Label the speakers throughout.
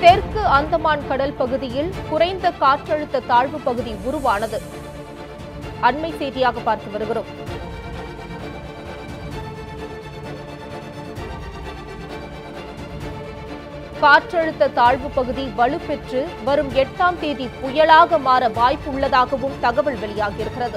Speaker 1: தெற்கு அந்தமான் கடல் பகுதியில் குறைந்த காற்றழுத்த தாழ்வு பகுதி உருவானது அண்மை செய்தியாக பார்த்து வருகிறோம் காற்றழுத்த தாழ்வு பகுதி வலுப்பெற்று வரும் எட்டாம் தேதி புயலாக மாற வாய்ப்பு உள்ளதாகவும் தகவல் வெளியாகியிருக்கிறது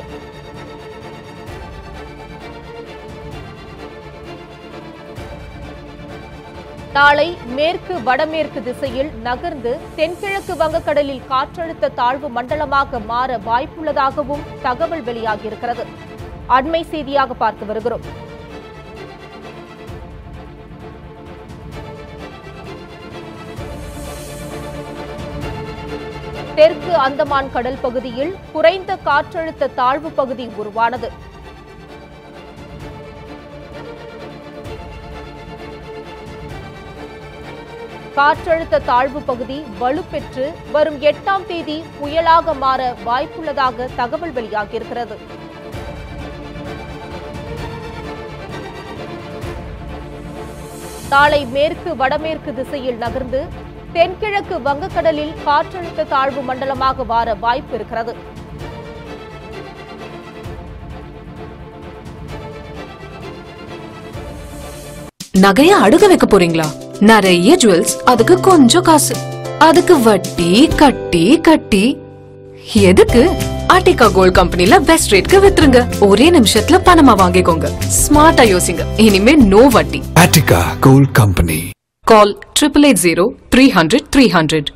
Speaker 1: நாளை மேற்கு வடமேற்கு திசையில் நகர்ந்து தென்கிழக்கு வங்கக்கடலில் காற்றழுத்த தாழ்வு மண்டலமாக மாற வாய்ப்புள்ளதாகவும் தகவல் வெளியாகியிருக்கிறது அண்மை செய்தியாக பார்த்து வருகிறோம் தெற்கு அந்தமான் கடல் பகுதியில் குறைந்த காற்றழுத்த தாழ்வு பகுதி உருவானது காற்றழுத்த தாழ்வு பகுதி வலுப்பெற்று வரும் எட்டாம் தேதி புயலாக மாற வாய்ப்புள்ளதாக தகவல் வெளியாகியிருக்கிறது நாளை மேற்கு வடமேற்கு திசையில் நகர்ந்து தென்கிழக்கு வங்கக்கடலில் காற்றழுத்த தாழ்வு மண்டலமாக மாற வாய்ப்பு இருக்கிறது
Speaker 2: நகைய அடுக வைக்க போறீங்களா நிறைய ஜுவல்ஸ் அதுக்கு கொஞ்சம் காசு அதுக்கு வட்டி கட்டி கட்டி எதுக்கு ஆர்டிகா கோல்ட் கம்பெனில பெஸ்ட் ரேட்க்கு வித்துருங்க ஒரே நிமிஷத்துல பணமா வாங்கிக்கோங்க ஸ்மார்ட்டா யோசிங்க இனிமே நோ வட்டி
Speaker 3: Attica Gold Company.
Speaker 2: Call triple eight zero three hundred three hundred